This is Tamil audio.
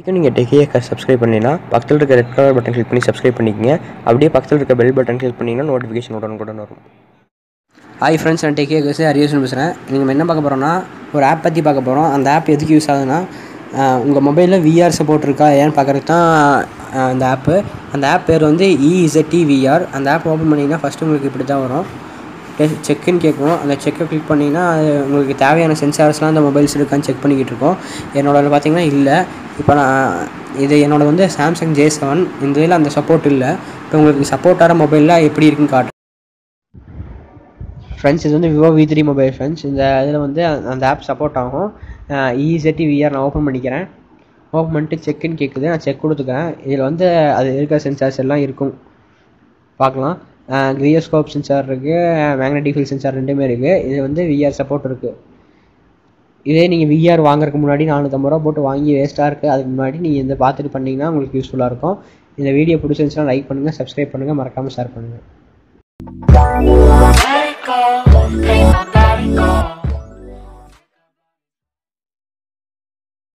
வரைக்கும் நீங்கள் டெக்கியை சப்ஸ்கிரைப் பண்ணினா பக்கத்தில் இருக்க ரெட் கலர் பட்டன் கிளிக் பண்ணி சப்ஸ்கிரைப் பண்ணிக்கங்க அப்படியே பக்கத்தில் இருக்க பெல் பட்டன் கிளிக் பண்ணிங்கன்னா நோட்டிஃபிகேஷன் உடனுக்குடன் வரும் ஹாய் ஃப்ரெண்ட்ஸ் நான் டேக்கே கேஸ் ஹரியேஷன் பேசுகிறேன் நீங்கள் என்ன பார்க்க போகிறோன்னா ஒரு ஆப் பற்றி பார்க்க போகிறோம் அந்த ஆப் எதுக்கு யூஸ் ஆகுதுன்னா உங்கள் மொபைலில் விஆர் சப்போர்ட் இருக்கா ஏன்னு பார்க்குறதுக்கு தான் அஹ், அந்த ஆப்பு அந்த ஆப் பேர் வந்து இஇசட்டி விஆர் அந்த ஆப் ஓப்பன் பண்ணிங்கன்னா ஃபஸ்ட்டு உங்களுக்கு இப்படி தான் வரும் செக்குன்னு கேட்கும் அந்த செக்கை கிளிக் பண்ணிங்கன்னா அது உங்களுக்கு தேவையான சென்சார்ஸ்லாம் அந்த மொபைல்ஸ் இருக்கான்னு செக் பண்ணிக்கிட்டு இருக்கோம் என்னோடது பார்த்தீங்கன்னா இல்லை இப்போ நான் இது என்னோட வந்து சாம்சங் ஜே செவன் இந்த இதில் அந்த சப்போர்ட் இல்லை இப்போ உங்களுக்கு சப்போர்ட் ஆகிற மொபைலில் எப்படி இருக்குன்னு காட்டு ஃப்ரெண்ட்ஸ் இது வந்து Vivo V three mobile friends இந்த இதில் வந்து அந்த- அந்த ஆப் சப்போர்ட் ஆகும் இசெட்டி விஆர் நான் ஓப்பன் பண்ணிக்கிறேன் ஓப்பன் பண்ணிட்டு செக்குன்னு கேட்குது நான் செக் கொடுத்துக்கிறேன் இதில் வந்து அது இருக்கிற சென்சார்ஸ் எல்லாம் இருக்கும் பார்க்கலாம் கிரியோஸ்கோப் சென்சார் இருக்குது மேக்னெட்டிக் ஃபீல்ட் சென்சார் ரெண்டுமே இருக்குது இது வந்து விஆர் சப்போர்ட் இருக்குது இதே நீங்கள் விஆர் வாங்குறதுக்கு முன்னாடி நானூற்றம்பது ரூபா போட்டு வாங்கி வேஸ்ட்டாக இருக்குது அதுக்கு முன்னாடி நீங்கள் இந்த பார்த்துட்டு பண்ணிங்கன்னா உங்களுக்கு யூஸ்ஃபுல்லாக இருக்கும் இந்த வீடியோ பிடிச்சிருந்துச்சுன்னா லைக் பண்ணுங்கள் சப்ஸ்கிரைப் பண்ணுங்கள் மறக்காமல் ஷேர் பண்ணுங்கள்